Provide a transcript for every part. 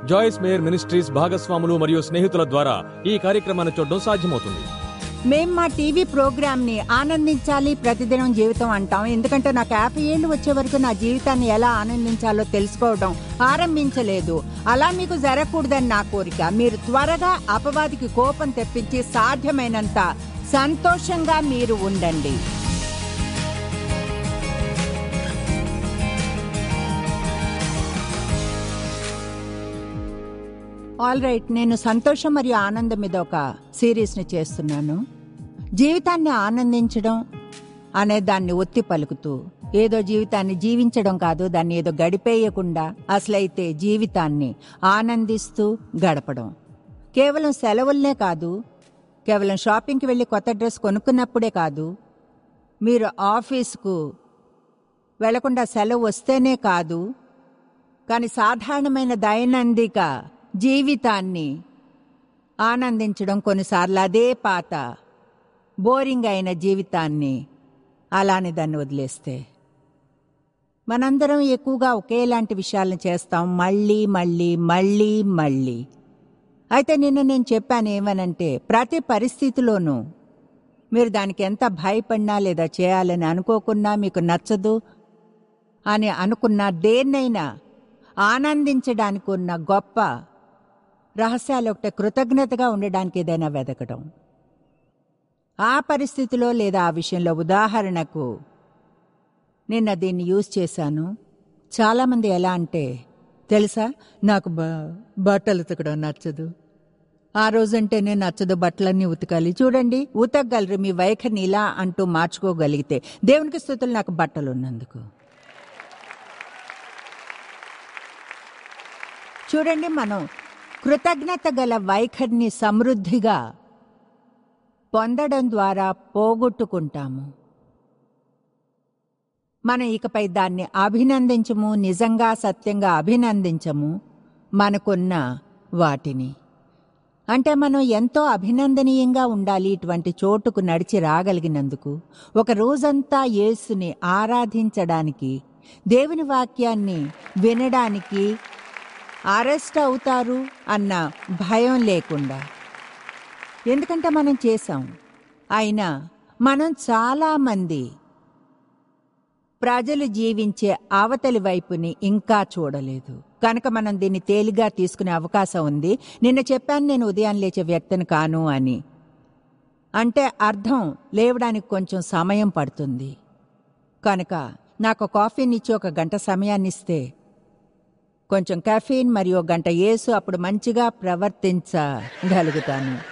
జాయిస్ mayor ministries భాగస్వాములు మరియు స్నేహితుల ద్వారా ఈ కార్యక్రమాన్ని చూడడం సాధ్యమవుతుంది మేం మా టీవీ ప్రోగ్రామ్ ని ఆనందించాలి ప్రతిదినం జీవితం అంటాం ఎందుకంటే నాకు యాభై ఏళ్ళు వచ్చే వరకు నా జీవితాన్ని ఎలా ఆనందించాలో తెలుసుకోవడం ఆరంభించలేదు అలా మీకు జరగకూడదని నా కోరిక మీరు త్వరగా అపవాదికి కోపం తెప్పించి సాధ్యమైనంత సంతోషంగా మీరు ఉండండి ఆల్ రైట్ నేను సంతోషం మరియు ఆనందం మీద ఒక సిరీస్ని చేస్తున్నాను జీవితాన్ని ఆనందించడం అనే దాన్ని ఒత్తి పలుకుతూ ఏదో జీవితాన్ని జీవించడం కాదు దాన్ని ఏదో గడిపేయకుండా అసలైతే జీవితాన్ని ఆనందిస్తూ గడపడం కేవలం సెలవులనే కాదు కేవలం షాపింగ్కి వెళ్ళి కొత్త డ్రెస్ కొనుక్కున్నప్పుడే కాదు మీరు ఆఫీస్కు వెళ్లకుండా సెలవు వస్తేనే కాదు కానీ సాధారణమైన దైనందిక జీవితాన్ని ఆనందించడం కొన్నిసార్లు అదే పాత బోరింగ్ అయిన జీవితాన్ని అలానే దాన్ని వదిలేస్తే మనందరం ఎక్కువగా ఒకేలాంటి విషయాలను చేస్తాం మళ్ళీ మళ్ళీ మళ్ళీ మళ్ళీ అయితే నిన్న నేను చెప్పాను ఏమనంటే ప్రతి పరిస్థితిలోనూ మీరు దానికి ఎంత భయపడినా లేదా చేయాలని అనుకోకున్నా మీకు నచ్చదు అని అనుకున్న దేన్నైనా ఆనందించడానికి ఉన్న గొప్ప రహస్యాలు ఒకటే కృతజ్ఞతగా ఉండడానికి ఏదైనా వెతకడం ఆ పరిస్థితిలో లేదా ఆ విషయంలో ఉదాహరణకు నిన్న దీన్ని యూజ్ చేశాను చాలామంది ఎలా అంటే తెలుసా నాకు బ బట్టలు ఉతకడం నచ్చదు ఆ రోజంటేనే నచ్చదు బట్టలన్నీ ఉతకాలి చూడండి ఉతకగలరు మీ వైఖరిని ఇలా అంటూ మార్చుకోగలిగితే దేవునికి స్థుతులు నాకు బట్టలు ఉన్నందుకు చూడండి మనం కృతజ్ఞత గల వైఖరిని సమృద్ధిగా పొందడం ద్వారా పోగొట్టుకుంటాము మనం ఇకపై దాన్ని అభినందించము నిజంగా సత్యంగా అభినందించము మనకున్న వాటిని అంటే మనం ఎంతో అభినందనీయంగా ఉండాలి ఇటువంటి చోటుకు నడిచి రాగలిగినందుకు ఒక రోజంతా యేసుని ఆరాధించడానికి దేవుని వాక్యాన్ని వినడానికి అరెస్ట్ అవుతారు అన్న భయం లేకుండా ఎందుకంటే మనం చేశాం అయినా మనం చాలామంది ప్రజలు జీవించే అవతలి వైపుని ఇంకా చూడలేదు కనుక మనం దీన్ని తేలిగా తీసుకునే అవకాశం ఉంది నిన్న చెప్పాను నేను ఉదయం లేచే వ్యక్తిని కాను అని అంటే అర్థం లేవడానికి కొంచెం సమయం పడుతుంది కనుక నాకు కాఫీని ఇచ్చి ఒక గంట సమయాన్ని ఇస్తే కొంచెం కెఫీన్ మరియు ఒక గంట ఏసు అప్పుడు మంచిగా ప్రవర్తించగలుగుతాను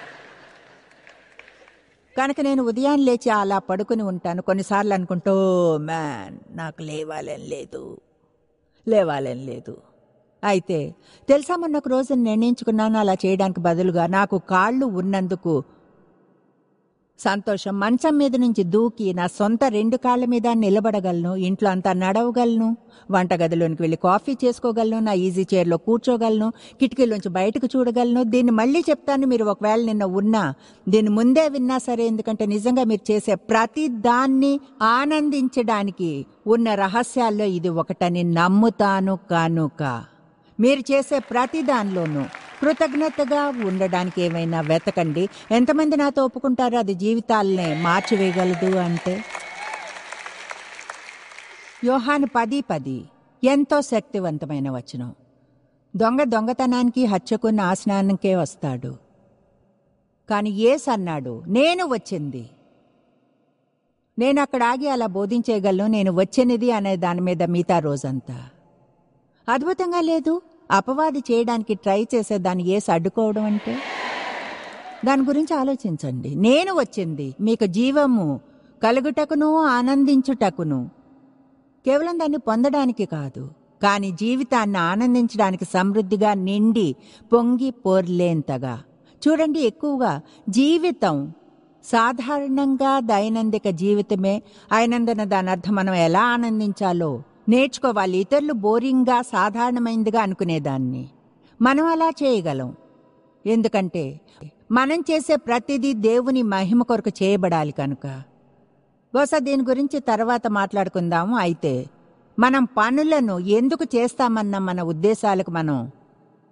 కనుక నేను ఉదయం లేచి అలా పడుకుని ఉంటాను కొన్నిసార్లు అనుకుంటూ మ్యాన్ నాకు లేవాలని లేదు లేవాలని లేదు అయితే తెలుసా మొన్న ఒక రోజు నిర్ణయించుకున్నాను అలా చేయడానికి బదులుగా నాకు కాళ్ళు ఉన్నందుకు సంతోషం మంచం మీద నుంచి దూకి నా సొంత రెండు కాళ్ళ మీద నిలబడగలను ఇంట్లో అంతా నడవగలను వంటగదిలోనికి వెళ్ళి కాఫీ చేసుకోగలను నా ఈజీ చైర్లో కూర్చోగలను కిటికీలోంచి బయటకు చూడగలను దీన్ని మళ్ళీ చెప్తాను మీరు ఒకవేళ నిన్న ఉన్నా దీన్ని ముందే విన్నా సరే ఎందుకంటే నిజంగా మీరు చేసే ప్రతి దాన్ని ఆనందించడానికి ఉన్న రహస్యాల్లో ఇది ఒకటని నమ్ముతాను కానుక మీరు చేసే ప్రతి దానిలోనూ కృతజ్ఞతగా ఉండడానికి ఏమైనా వెతకండి ఎంతమంది నాతో ఒప్పుకుంటారో అది జీవితాలనే మార్చివేయగలదు అంటే యోహాను పది పది ఎంతో శక్తివంతమైన వచనం దొంగ దొంగతనానికి హత్యకు నాశనానికే వస్తాడు కానీ ఏస్ అన్నాడు నేను వచ్చింది నేను అక్కడ ఆగి అలా బోధించేయగలను నేను వచ్చినది అనే దాని మీద మిగతా రోజంతా అద్భుతంగా లేదు అపవాది చేయడానికి ట్రై చేసే దాన్ని ఏసి అడ్డుకోవడం అంటే దాని గురించి ఆలోచించండి నేను వచ్చింది మీకు జీవము కలుగుటకును ఆనందించుటకును కేవలం దాన్ని పొందడానికి కాదు కానీ జీవితాన్ని ఆనందించడానికి సమృద్ధిగా నిండి పొంగి పోర్లేంతగా చూడండి ఎక్కువగా జీవితం సాధారణంగా దైనందిక జీవితమే అయినందున దాని అర్థం మనం ఎలా ఆనందించాలో నేర్చుకోవాలి ఇతరులు బోరింగ్గా సాధారణమైనదిగా అనుకునేదాన్ని మనం అలా చేయగలం ఎందుకంటే మనం చేసే ప్రతిదీ దేవుని మహిమ కొరకు చేయబడాలి కనుక బహుశా దీని గురించి తర్వాత మాట్లాడుకుందాము అయితే మనం పనులను ఎందుకు చేస్తామన్న మన ఉద్దేశాలకు మనం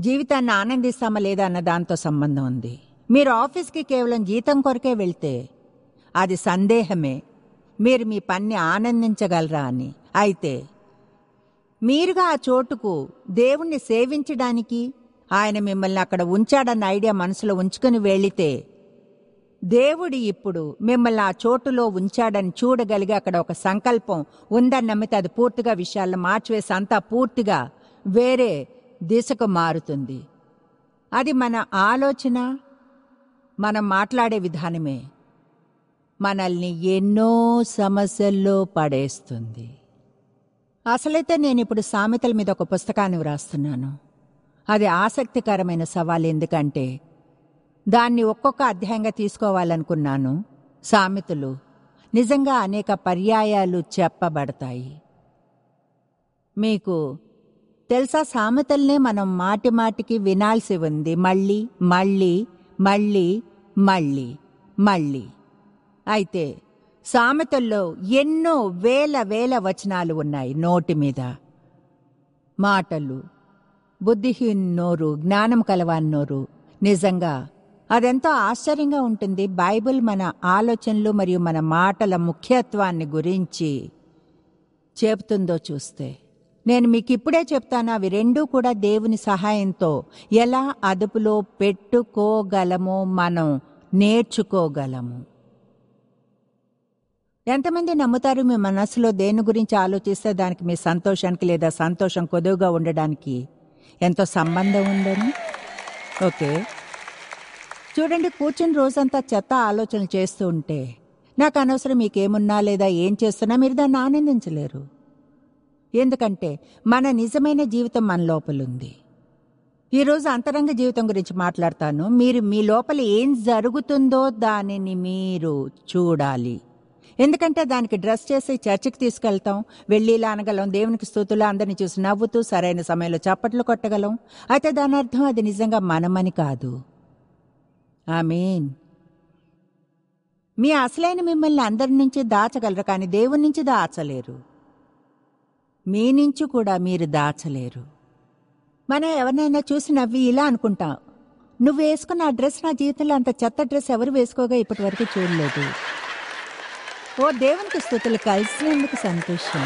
జీవితాన్ని ఆనందిస్తామా లేదా అన్న దాంతో సంబంధం ఉంది మీరు ఆఫీస్కి కేవలం జీతం కొరకే వెళ్తే అది సందేహమే మీరు మీ పని ఆనందించగలరా అని అయితే మీరుగా ఆ చోటుకు దేవుణ్ణి సేవించడానికి ఆయన మిమ్మల్ని అక్కడ ఉంచాడన్న ఐడియా మనసులో ఉంచుకుని వెళితే దేవుడు ఇప్పుడు మిమ్మల్ని ఆ చోటులో ఉంచాడని చూడగలిగి అక్కడ ఒక సంకల్పం ఉందని నమ్మితే అది పూర్తిగా విషయాలను మార్చివేసి అంతా పూర్తిగా వేరే దిశకు మారుతుంది అది మన ఆలోచన మనం మాట్లాడే విధానమే మనల్ని ఎన్నో సమస్యల్లో పడేస్తుంది అసలైతే నేను ఇప్పుడు సామెతల మీద ఒక పుస్తకాన్ని వ్రాస్తున్నాను అది ఆసక్తికరమైన సవాల్ ఎందుకంటే దాన్ని ఒక్కొక్క అధ్యాయంగా తీసుకోవాలనుకున్నాను సామెతలు నిజంగా అనేక పర్యాయాలు చెప్పబడతాయి మీకు తెలుసా సామెతల్నే మనం మాటి మాటికి వినాల్సి ఉంది మళ్ళీ మళ్ళీ మళ్ళీ మళ్ళీ మళ్ళీ అయితే సామెతల్లో ఎన్నో వేల వేల వచనాలు ఉన్నాయి నోటి మీద మాటలు బుద్ధిహీన్ నోరు జ్ఞానం కలవాన్ నోరు నిజంగా అదెంతో ఆశ్చర్యంగా ఉంటుంది బైబిల్ మన ఆలోచనలు మరియు మన మాటల ముఖ్యత్వాన్ని గురించి చెబుతుందో చూస్తే నేను మీకు ఇప్పుడే చెప్తాను అవి రెండూ కూడా దేవుని సహాయంతో ఎలా అదుపులో పెట్టుకోగలమో మనం నేర్చుకోగలము ఎంతమంది నమ్ముతారు మీ మనసులో దేని గురించి ఆలోచిస్తే దానికి మీ సంతోషానికి లేదా సంతోషం కొదువుగా ఉండడానికి ఎంతో సంబంధం ఉందని ఓకే చూడండి కూర్చుని రోజంతా చెత్త ఆలోచనలు చేస్తూ ఉంటే నాకు అనవసరం మీకేమున్నా లేదా ఏం చేస్తున్నా మీరు దాన్ని ఆనందించలేరు ఎందుకంటే మన నిజమైన జీవితం మన లోపలుంది ఈరోజు అంతరంగ జీవితం గురించి మాట్లాడతాను మీరు మీ లోపల ఏం జరుగుతుందో దానిని మీరు చూడాలి ఎందుకంటే దానికి డ్రెస్ చేసి చర్చికి తీసుకెళ్తాం వెళ్ళి ఇలా అనగలం దేవునికి స్థుతులు అందరిని చూసి నవ్వుతూ సరైన సమయంలో చప్పట్లు కొట్టగలం అయితే దాని అర్థం అది నిజంగా మనమని కాదు ఆమేన్ మీ అసలైన మిమ్మల్ని అందరి నుంచి దాచగలరు కానీ దేవుని నుంచి దాచలేరు మీ నుంచి కూడా మీరు దాచలేరు మనం ఎవరినైనా చూసి నవ్వి ఇలా అనుకుంటాం నువ్వు వేసుకున్న ఆ డ్రెస్ నా జీవితంలో అంత చెత్త డ్రెస్ ఎవరు వేసుకోగా ఇప్పటి వరకు చూడలేదు ఓ దేవునికి స్థుతులు కలిసినందుకు సంతోషం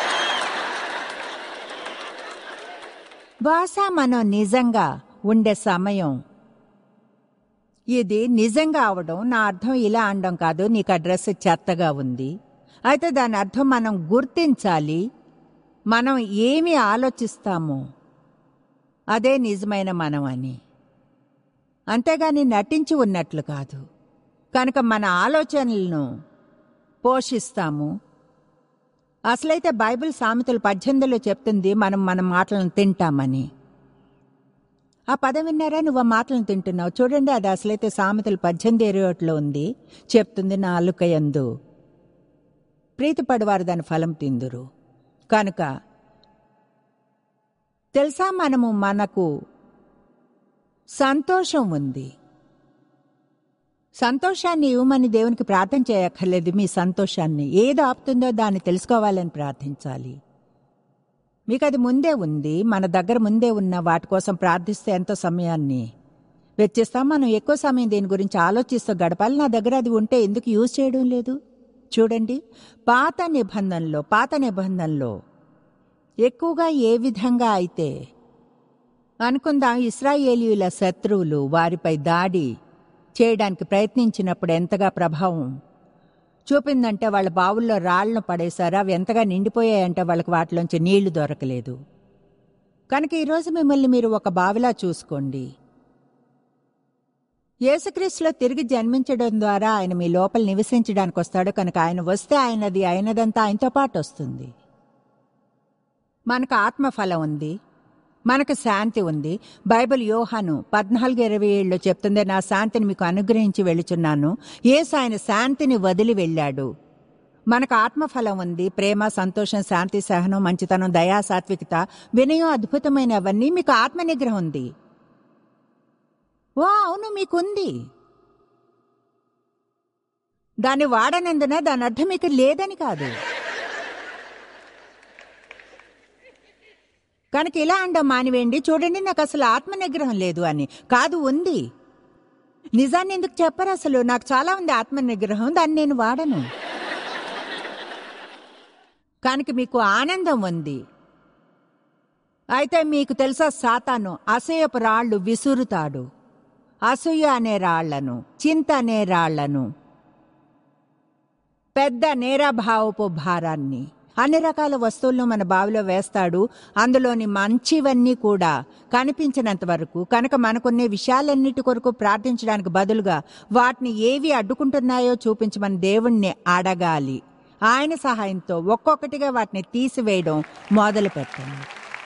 బహుశా మనం నిజంగా ఉండే సమయం ఇది నిజంగా అవడం నా అర్థం ఇలా అనడం కాదు నీకు ఆ డ్రెస్ చెత్తగా ఉంది అయితే దాని అర్థం మనం గుర్తించాలి మనం ఏమి ఆలోచిస్తామో అదే నిజమైన మనం అని అంతేగాని నటించి ఉన్నట్లు కాదు కనుక మన ఆలోచనలను పోషిస్తాము అసలైతే బైబిల్ సామెతలు పద్దెనిమిదిలో చెప్తుంది మనం మన మాటలను తింటామని ఆ పదం విన్నారా నువ్వు ఆ మాటలను తింటున్నావు చూడండి అది అసలైతే సామెతలు పద్దెనిమిది ఇరవై ఒకటిలో ఉంది చెప్తుంది నా అలుకయందు ప్రీతిపడివారు దాని ఫలం తిందురు కనుక తెలుసా మనము మనకు సంతోషం ఉంది సంతోషాన్ని ఇవ్వమని దేవునికి ప్రార్థన చేయక్కర్లేదు మీ సంతోషాన్ని ఏది ఆపుతుందో దాన్ని తెలుసుకోవాలని ప్రార్థించాలి మీకు అది ముందే ఉంది మన దగ్గర ముందే ఉన్న వాటి కోసం ప్రార్థిస్తే ఎంతో సమయాన్ని వెచ్చిస్తాం మనం ఎక్కువ సమయం దీని గురించి ఆలోచిస్తూ గడపాలి నా దగ్గర అది ఉంటే ఎందుకు యూజ్ చేయడం లేదు చూడండి పాత నిబంధనలో పాత నిబంధనలో ఎక్కువగా ఏ విధంగా అయితే అనుకుందాం ఇస్రాయేలీయుల శత్రువులు వారిపై దాడి చేయడానికి ప్రయత్నించినప్పుడు ఎంతగా ప్రభావం చూపిందంటే వాళ్ళ బావుల్లో రాళ్లను పడేశారు అవి ఎంతగా నిండిపోయాయంటే వాళ్ళకి వాటిలోంచి నీళ్లు దొరకలేదు కనుక ఈరోజు మిమ్మల్ని మీరు ఒక బావిలా చూసుకోండి యేసుక్రీస్తులో తిరిగి జన్మించడం ద్వారా ఆయన మీ లోపల నివసించడానికి వస్తాడు కనుక ఆయన వస్తే ఆయనది అయినదంతా ఆయనతో పాటు వస్తుంది మనకు ఆత్మఫలం ఉంది మనకు శాంతి ఉంది బైబిల్ యోహాను పద్నాలుగు ఇరవై ఏళ్ళలో చెప్తుంది నా శాంతిని మీకు అనుగ్రహించి వెళుచున్నాను ఏసు ఆయన శాంతిని వదిలి వెళ్ళాడు మనకు ఆత్మఫలం ఉంది ప్రేమ సంతోషం శాంతి సహనం మంచితనం దయా సాత్వికత వినయం అద్భుతమైనవన్నీ మీకు ఆత్మ నిగ్రహం ఉంది ఓ అవును మీకుంది దాన్ని వాడనందున దాని అర్థం మీకు లేదని కాదు కనుక ఇలా అండం మానివేయండి చూడండి నాకు అసలు ఆత్మ నిగ్రహం లేదు అని కాదు ఉంది నిజాన్ని ఎందుకు చెప్పరు అసలు నాకు చాలా ఉంది ఆత్మ నిగ్రహం దాన్ని నేను వాడను కనుక మీకు ఆనందం ఉంది అయితే మీకు తెలుసా సాతాను అసూయపు రాళ్ళు విసురుతాడు అసూయ అనే రాళ్లను చింత అనే రాళ్లను పెద్ద నేరాభావపు భారాన్ని అన్ని రకాల వస్తువులను మన బావిలో వేస్తాడు అందులోని మంచివన్నీ కూడా కనిపించినంత వరకు కనుక మనకున్న విషయాలన్నిటి కొరకు ప్రార్థించడానికి బదులుగా వాటిని ఏవి అడ్డుకుంటున్నాయో చూపించమని దేవుణ్ణి అడగాలి ఆయన సహాయంతో ఒక్కొక్కటిగా వాటిని తీసివేయడం మొదలు పెట్టండి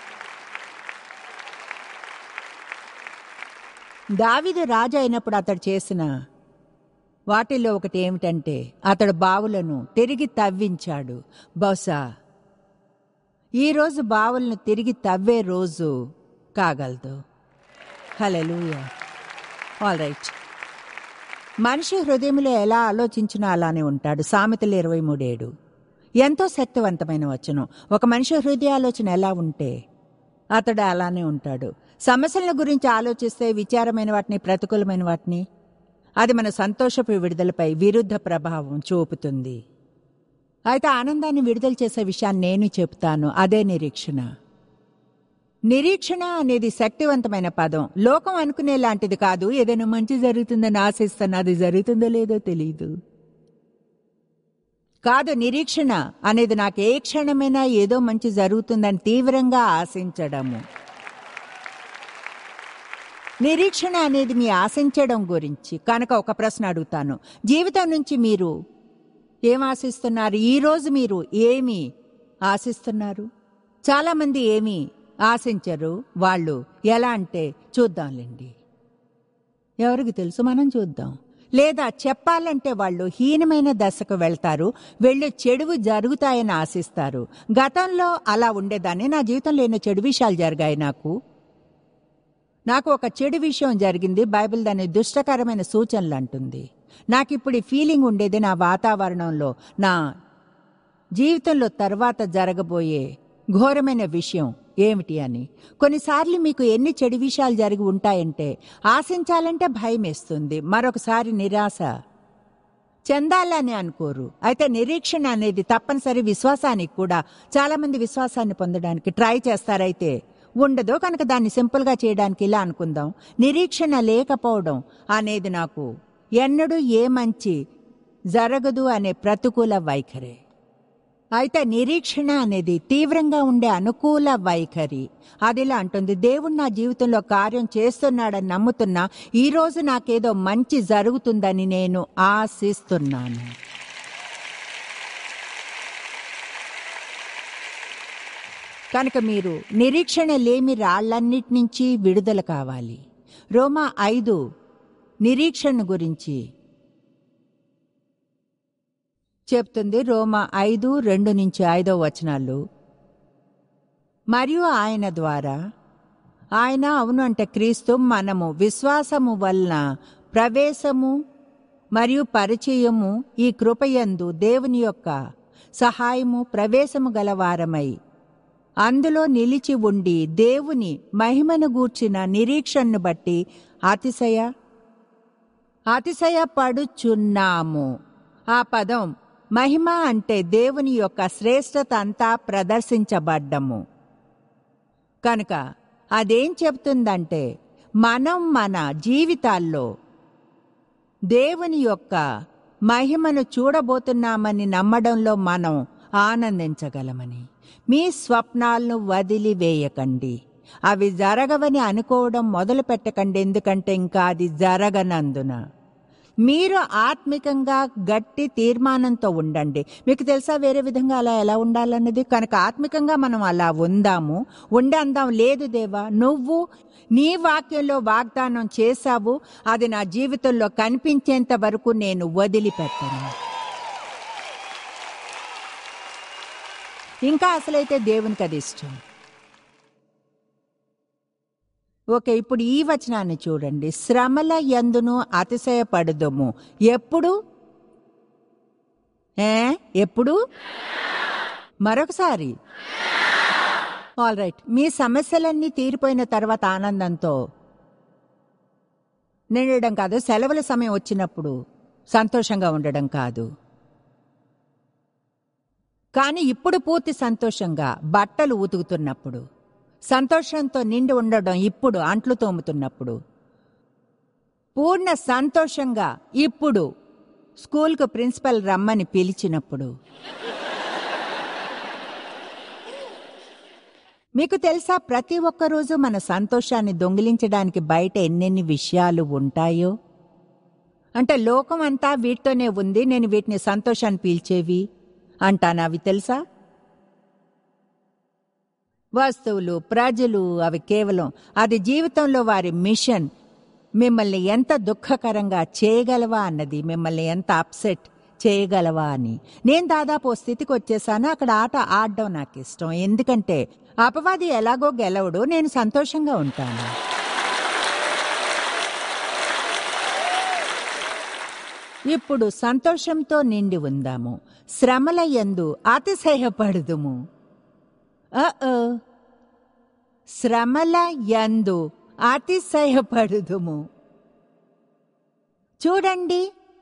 దావిదు రాజు అయినప్పుడు అతడు చేసిన వాటిల్లో ఒకటి ఏమిటంటే అతడు బావులను తిరిగి తవ్వించాడు బహుశా ఈరోజు బావులను తిరిగి తవ్వే రోజు కాగలదు హలెలూయా ఆల్ రైట్ మనిషి హృదయంలో ఎలా ఆలోచించినా అలానే ఉంటాడు సామెతలు ఇరవై మూడేడు ఎంతో శక్తివంతమైన వచనం ఒక మనిషి హృదయాలోచన ఎలా ఉంటే అతడు అలానే ఉంటాడు సమస్యల గురించి ఆలోచిస్తే విచారమైన వాటిని ప్రతికూలమైన వాటిని అది మన సంతోషపు విడుదలపై విరుద్ధ ప్రభావం చూపుతుంది అయితే ఆనందాన్ని విడుదల చేసే విషయాన్ని నేను చెప్తాను అదే నిరీక్షణ నిరీక్షణ అనేది శక్తివంతమైన పదం లోకం అనుకునే లాంటిది కాదు ఏదైనా మంచి జరుగుతుందని ఆశిస్తాను అది జరుగుతుందో లేదో తెలియదు కాదు నిరీక్షణ అనేది నాకు ఏ క్షణమైనా ఏదో మంచి జరుగుతుందని తీవ్రంగా ఆశించడము నిరీక్షణ అనేది మీ ఆశించడం గురించి కనుక ఒక ప్రశ్న అడుగుతాను జీవితం నుంచి మీరు ఏం ఆశిస్తున్నారు ఈరోజు మీరు ఏమి ఆశిస్తున్నారు చాలామంది ఏమి ఆశించరు వాళ్ళు ఎలా అంటే చూద్దాంలేండి ఎవరికి తెలుసు మనం చూద్దాం లేదా చెప్పాలంటే వాళ్ళు హీనమైన దశకు వెళ్తారు వెళ్ళి చెడువు జరుగుతాయని ఆశిస్తారు గతంలో అలా ఉండేదాన్ని నా జీవితంలో ఎన్నో చెడు విషయాలు జరిగాయి నాకు నాకు ఒక చెడు విషయం జరిగింది బైబిల్ దాన్ని దుష్టకరమైన సూచనలు అంటుంది నాకు ఇప్పుడు ఈ ఫీలింగ్ ఉండేది నా వాతావరణంలో నా జీవితంలో తర్వాత జరగబోయే ఘోరమైన విషయం ఏమిటి అని కొన్నిసార్లు మీకు ఎన్ని చెడు విషయాలు జరిగి ఉంటాయంటే ఆశించాలంటే భయం వేస్తుంది మరొకసారి నిరాశ చెందాలని అనుకోరు అయితే నిరీక్షణ అనేది తప్పనిసరి విశ్వాసానికి కూడా చాలామంది విశ్వాసాన్ని పొందడానికి ట్రై చేస్తారైతే ఉండదు కనుక దాన్ని సింపుల్గా చేయడానికి ఇలా అనుకుందాం నిరీక్షణ లేకపోవడం అనేది నాకు ఎన్నడూ ఏ మంచి జరగదు అనే ప్రతికూల వైఖరి అయితే నిరీక్షణ అనేది తీవ్రంగా ఉండే అనుకూల వైఖరి అదిలా అంటుంది దేవుడు నా జీవితంలో కార్యం చేస్తున్నాడని నమ్ముతున్నా ఈ రోజు నాకేదో మంచి జరుగుతుందని నేను ఆశిస్తున్నాను కనుక మీరు నిరీక్షణ లేమి రాళ్లన్నిటి నుంచి విడుదల కావాలి రోమా ఐదు నిరీక్షణ గురించి చెప్తుంది రోమా ఐదు రెండు నుంచి ఐదో వచనాలు మరియు ఆయన ద్వారా ఆయన అవును అంటే క్రీస్తు మనము విశ్వాసము వలన ప్రవేశము మరియు పరిచయము ఈ కృపయందు దేవుని యొక్క సహాయము ప్రవేశము గలవారమై అందులో నిలిచి ఉండి దేవుని మహిమను గూర్చిన నిరీక్షణను బట్టి అతిశయ అతిశయపడుచున్నాము ఆ పదం మహిమ అంటే దేవుని యొక్క శ్రేష్టత అంతా ప్రదర్శించబడ్డము కనుక అదేం చెప్తుందంటే మనం మన జీవితాల్లో దేవుని యొక్క మహిమను చూడబోతున్నామని నమ్మడంలో మనం ఆనందించగలమని మీ స్వప్నాలను వదిలివేయకండి అవి జరగవని అనుకోవడం మొదలు పెట్టకండి ఎందుకంటే ఇంకా అది జరగనందున మీరు ఆత్మికంగా గట్టి తీర్మానంతో ఉండండి మీకు తెలుసా వేరే విధంగా అలా ఎలా ఉండాలన్నది కనుక ఆత్మికంగా మనం అలా ఉందాము ఉండి అందాం లేదు దేవా నువ్వు నీ వాక్యంలో వాగ్దానం చేశావు అది నా జీవితంలో కనిపించేంత వరకు నేను వదిలిపెట్టను ఇంకా అసలైతే దేవునికి అది ఇష్టం ఓకే ఇప్పుడు ఈ వచనాన్ని చూడండి శ్రమల ఎందును అతిశయపడదుము ఎప్పుడు ఏ ఎప్పుడు మరొకసారి ఆల్ రైట్ మీ సమస్యలన్నీ తీరిపోయిన తర్వాత ఆనందంతో నిండడం కాదు సెలవుల సమయం వచ్చినప్పుడు సంతోషంగా ఉండడం కాదు కానీ ఇప్పుడు పూర్తి సంతోషంగా బట్టలు ఉతుకుతున్నప్పుడు సంతోషంతో నిండి ఉండడం ఇప్పుడు అంట్లు తోముతున్నప్పుడు పూర్ణ సంతోషంగా ఇప్పుడు స్కూల్కు ప్రిన్సిపల్ రమ్మని పిలిచినప్పుడు మీకు తెలుసా ప్రతి ఒక్క రోజు మన సంతోషాన్ని దొంగిలించడానికి బయట ఎన్నెన్ని విషయాలు ఉంటాయో అంటే లోకం అంతా వీటితోనే ఉంది నేను వీటిని సంతోషాన్ని పీల్చేవి అంటాను అవి తెలుసా వస్తువులు ప్రజలు అవి కేవలం అది జీవితంలో వారి మిషన్ మిమ్మల్ని ఎంత దుఃఖకరంగా చేయగలవా అన్నది మిమ్మల్ని ఎంత అప్సెట్ చేయగలవా అని నేను దాదాపు ఓ స్థితికి వచ్చేసాను అక్కడ ఆట ఆడడం నాకు ఇష్టం ఎందుకంటే అపవాది ఎలాగో గెలవడు నేను సంతోషంగా ఉంటాను ఇప్పుడు సంతోషంతో నిండి ఉందాము శ్రమల యందు అతిశయపడుదుము అ-ఓ. శ్రమల యందు అతిశయపడుదుము చూడండి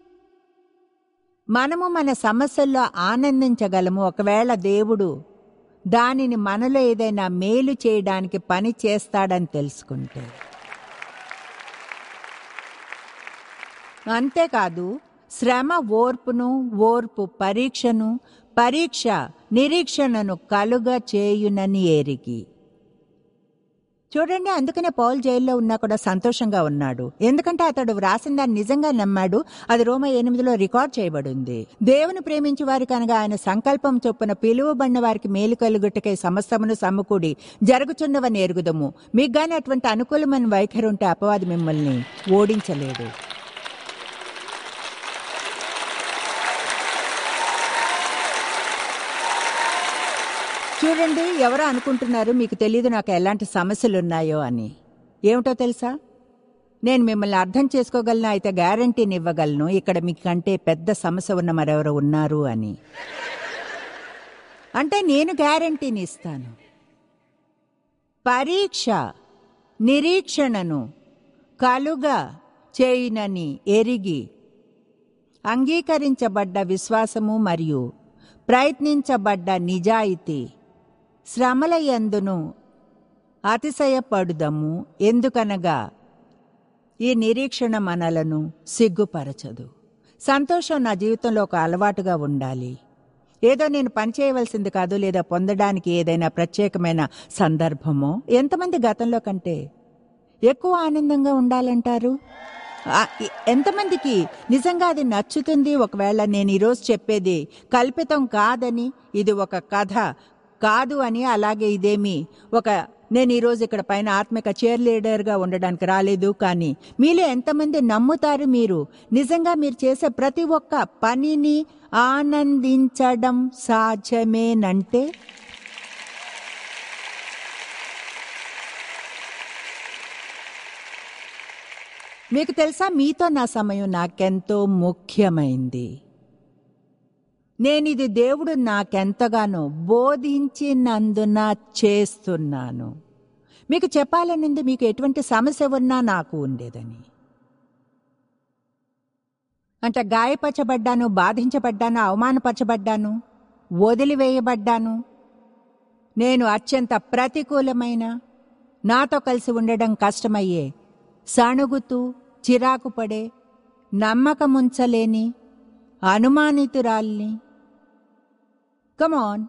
మనము మన సమస్యల్లో ఆనందించగలము ఒకవేళ దేవుడు దానిని మనలో ఏదైనా మేలు చేయడానికి పని చేస్తాడని తెలుసుకుంటే అంతేకాదు శ్రమ ఓర్పును ఓర్పు పరీక్షను పరీక్ష నిరీక్షణను కలుగ చేయునని ఏరికి చూడండి అందుకనే పౌల్ జైల్లో ఉన్నా కూడా సంతోషంగా ఉన్నాడు ఎందుకంటే అతడు వ్రాసిన దాన్ని నిజంగా నమ్మాడు అది రోమ ఎనిమిదిలో రికార్డ్ చేయబడింది దేవుని ప్రేమించి వారి కనుక ఆయన సంకల్పం చొప్పున పిలువబడిన వారికి మేలు కలుగుటకై సమస్తమును సమకూడి జరుగుచున్నవని ఎరుగుదము మీకు గాని అటువంటి అనుకూలమైన వైఖరి ఉంటే అపవాది మిమ్మల్ని ఓడించలేడు చూడండి ఎవరో అనుకుంటున్నారు మీకు తెలియదు నాకు ఎలాంటి సమస్యలు ఉన్నాయో అని ఏమిటో తెలుసా నేను మిమ్మల్ని అర్థం చేసుకోగలను అయితే గ్యారంటీని ఇవ్వగలను ఇక్కడ మీకంటే పెద్ద సమస్య ఉన్న మరెవరో ఉన్నారు అని అంటే నేను గ్యారంటీని ఇస్తాను పరీక్ష నిరీక్షణను కలుగా చేయునని ఎరిగి అంగీకరించబడ్డ విశ్వాసము మరియు ప్రయత్నించబడ్డ నిజాయితీ శ్రమల యందును అతిశయపడుదము ఎందుకనగా ఈ నిరీక్షణ మనలను సిగ్గుపరచదు సంతోషం నా జీవితంలో ఒక అలవాటుగా ఉండాలి ఏదో నేను పనిచేయవలసింది కాదు లేదా పొందడానికి ఏదైనా ప్రత్యేకమైన సందర్భమో ఎంతమంది గతంలో కంటే ఎక్కువ ఆనందంగా ఉండాలంటారు ఆ, ఎ- ఎంతమందికి నిజంగా అది నచ్చుతుంది ఒకవేళ నేను ఈరోజు చెప్పేది కల్పితం కాదని ఇది ఒక కథ కాదు అని అలాగే ఇదేమి ఒక నేను ఈరోజు ఇక్కడ పైన ఆత్మిక చైర్ లీడర్గా ఉండడానికి రాలేదు కానీ మీలో ఎంతమంది నమ్ముతారు మీరు నిజంగా మీరు చేసే ప్రతి ఒక్క పనిని ఆనందించడం సాధ్యమేనంటే మీకు తెలుసా మీతో నా సమయం నాకెంతో ముఖ్యమైంది నేనిది దేవుడు నాకెంతగానో బోధించినందున చేస్తున్నాను మీకు చెప్పాలనుంది మీకు ఎటువంటి సమస్య ఉన్నా నాకు ఉండేదని అంటే గాయపరచబడ్డాను బాధించబడ్డాను అవమానపరచబడ్డాను వదిలివేయబడ్డాను నేను అత్యంత ప్రతికూలమైన నాతో కలిసి ఉండడం కష్టమయ్యే సణుగుతూ చిరాకు పడే నమ్మకముంచలేని అనుమానితురాల్ని కమాన్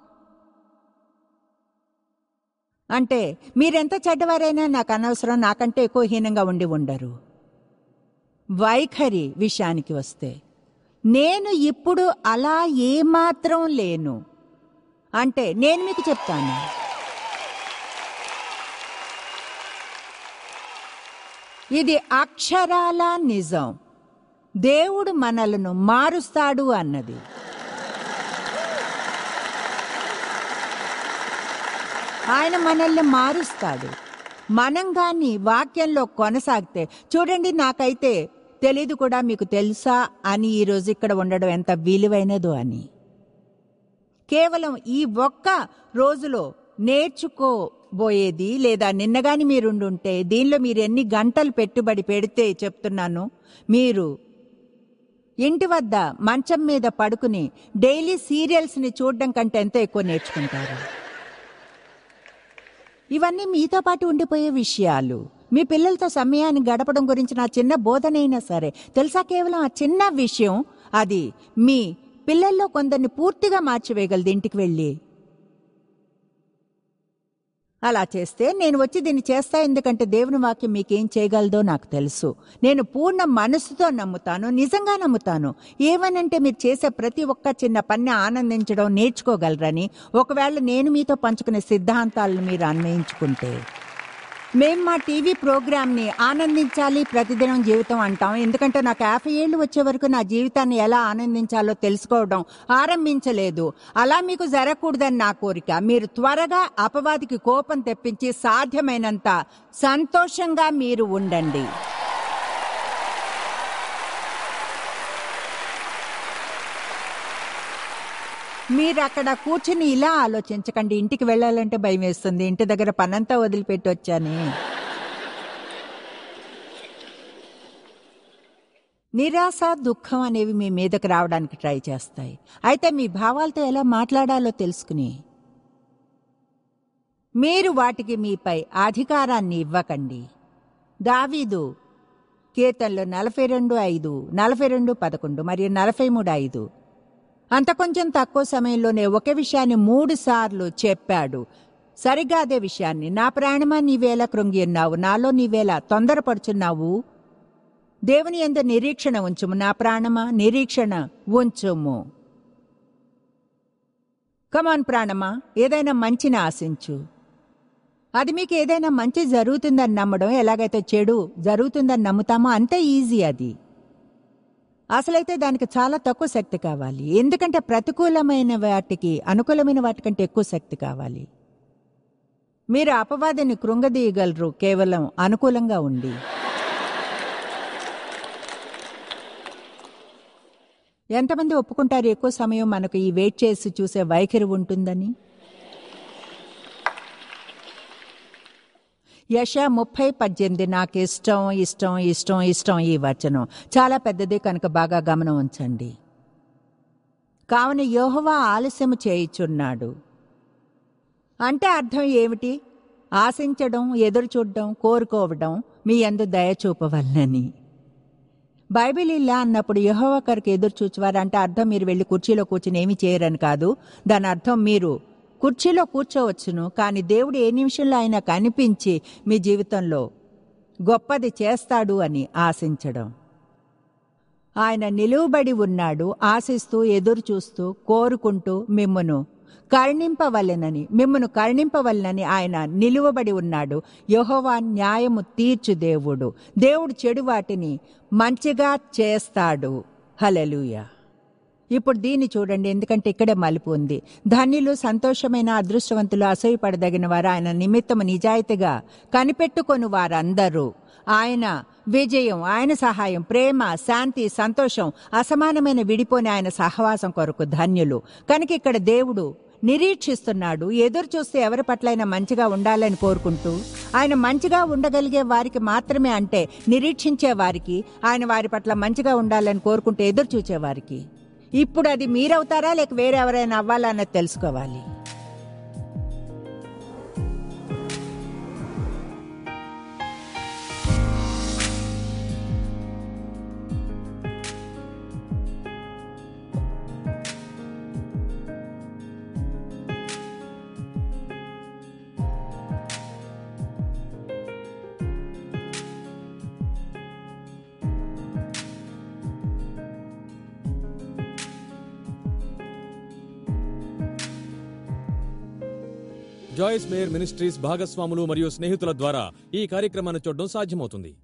అంటే మీరెంత చెడ్డవారైనా నాకు అనవసరం నాకంటే ఎక్కువ హీనంగా ఉండి ఉండరు వైఖరి విషయానికి వస్తే నేను ఇప్పుడు అలా ఏమాత్రం లేను అంటే నేను మీకు చెప్తాను ఇది అక్షరాల నిజం దేవుడు మనలను మారుస్తాడు అన్నది ఆయన మనల్ని మారుస్తాడు మనం గాని వాక్యంలో కొనసాగితే చూడండి నాకైతే తెలీదు కూడా మీకు తెలుసా అని ఈరోజు ఇక్కడ ఉండడం ఎంత విలువైనదో అని కేవలం ఈ ఒక్క రోజులో నేర్చుకో బోయేది లేదా నిన్నగాని మీరుండుంటే దీనిలో మీరు ఎన్ని గంటలు పెట్టుబడి పెడితే చెప్తున్నాను మీరు ఇంటి వద్ద మంచం మీద పడుకుని డైలీ సీరియల్స్ని చూడడం కంటే ఎంతో ఎక్కువ నేర్చుకుంటారు ఇవన్నీ మీతో పాటు ఉండిపోయే విషయాలు మీ పిల్లలతో సమయాన్ని గడపడం గురించి నా చిన్న బోధనైనా సరే తెలుసా కేవలం ఆ చిన్న విషయం అది మీ పిల్లల్లో కొందరిని పూర్తిగా మార్చివేయగలదు ఇంటికి వెళ్ళి అలా చేస్తే నేను వచ్చి దీన్ని చేస్తా ఎందుకంటే దేవుని వాక్యం మీకేం చేయగలదో నాకు తెలుసు నేను పూర్ణ మనసుతో నమ్ముతాను నిజంగా నమ్ముతాను ఏమనంటే మీరు చేసే ప్రతి ఒక్క చిన్న పని ఆనందించడం నేర్చుకోగలరని ఒకవేళ నేను మీతో పంచుకునే సిద్ధాంతాలను మీరు అన్వయించుకుంటే మేం మా టీవీ ప్రోగ్రామ్ని ఆనందించాలి ప్రతిదినం జీవితం అంటాం ఎందుకంటే నాకు యాభై ఏళ్ళు వచ్చే వరకు నా జీవితాన్ని ఎలా ఆనందించాలో తెలుసుకోవడం ఆరంభించలేదు అలా మీకు జరగకూడదని నా కోరిక మీరు త్వరగా అపవాదికి కోపం తెప్పించి సాధ్యమైనంత సంతోషంగా మీరు ఉండండి మీరు అక్కడ కూర్చుని ఇలా ఆలోచించకండి ఇంటికి వెళ్ళాలంటే భయం వేస్తుంది ఇంటి దగ్గర పనంతా వదిలిపెట్టి వచ్చాను నిరాశ దుఃఖం అనేవి మీ మీదకి రావడానికి ట్రై చేస్తాయి అయితే మీ భావాలతో ఎలా మాట్లాడాలో తెలుసుకుని మీరు వాటికి మీపై అధికారాన్ని ఇవ్వకండి దావీదు కీర్తనలో నలభై రెండు ఐదు నలభై రెండు పదకొండు మరియు నలభై మూడు ఐదు అంత కొంచెం తక్కువ సమయంలోనే ఒకే విషయాన్ని మూడు సార్లు చెప్పాడు సరిగ్గా అదే విషయాన్ని నా ప్రాణమా నీవేలా కృంగి ఉన్నావు నాలో నీవేలా తొందరపడుచున్నావు దేవుని ఎందు నిరీక్షణ ఉంచుము నా ప్రాణమా నిరీక్షణ ఉంచుము కమాన్ ప్రాణమా ఏదైనా మంచిని ఆశించు అది మీకు ఏదైనా మంచి జరుగుతుందని నమ్మడం ఎలాగైతే చెడు జరుగుతుందని నమ్ముతామో అంతే ఈజీ అది అసలైతే దానికి చాలా తక్కువ శక్తి కావాలి ఎందుకంటే ప్రతికూలమైన వాటికి అనుకూలమైన వాటికంటే ఎక్కువ శక్తి కావాలి మీరు అపవాదిని కృంగదీయగలరు కేవలం అనుకూలంగా ఉండి ఎంతమంది ఒప్పుకుంటారు ఎక్కువ సమయం మనకు ఈ వెయిట్ చేసి చూసే వైఖరి ఉంటుందని యశ ముప్పై పద్దెనిమిది నాకు ఇష్టం ఇష్టం ఇష్టం ఇష్టం ఈ వచనం చాలా పెద్దది కనుక బాగా గమనం ఉంచండి కావున యోహవా ఆలస్యము చేయుచున్నాడు అంటే అర్థం ఏమిటి ఆశించడం ఎదురు చూడడం కోరుకోవడం మీ అందు దయ చూపవలనని బైబిల్ ఇలా అన్నప్పుడు యహోవా కరకు ఎదురు చూచువారు అంటే అర్థం మీరు వెళ్ళి కుర్చీలో కూర్చుని ఏమి చేయరని కాదు దాని అర్థం మీరు కుర్చీలో కూర్చోవచ్చును కానీ దేవుడు ఏ నిమిషంలో ఆయన కనిపించి మీ జీవితంలో గొప్పది చేస్తాడు అని ఆశించడం ఆయన నిలువబడి ఉన్నాడు ఆశిస్తూ ఎదురు చూస్తూ కోరుకుంటూ మిమ్మును కరుణింపవలెనని మిమ్మును కరుణింపవలెనని ఆయన నిలువబడి ఉన్నాడు యహోవా న్యాయము తీర్చు దేవుడు దేవుడు చెడు వాటిని మంచిగా చేస్తాడు హలెలుయా ఇప్పుడు దీన్ని చూడండి ఎందుకంటే ఇక్కడే మలుపు ఉంది ధన్యులు సంతోషమైన అదృష్టవంతులు అసూయపడదగిన వారు ఆయన నిమిత్తము నిజాయితీగా కనిపెట్టుకొని వారందరూ ఆయన విజయం ఆయన సహాయం ప్రేమ శాంతి సంతోషం అసమానమైన విడిపోని ఆయన సహవాసం కొరకు ధన్యులు కనుక ఇక్కడ దేవుడు నిరీక్షిస్తున్నాడు ఎదురు చూస్తే ఎవరి పట్లైనా మంచిగా ఉండాలని కోరుకుంటూ ఆయన మంచిగా ఉండగలిగే వారికి మాత్రమే అంటే నిరీక్షించే వారికి ఆయన వారి పట్ల మంచిగా ఉండాలని కోరుకుంటూ ఎదురు చూచే వారికి ఇప్పుడు అది మీరవుతారా లేక వేరే ఎవరైనా అవ్వాలా అన్నది తెలుసుకోవాలి జాయిస్ మేయర్ మినిస్ట్రీస్ భాగస్వాములు మరియు స్నేహితుల ద్వారా ఈ కార్యక్రమాన్ని చూడడం సాధ్యమవుతుంది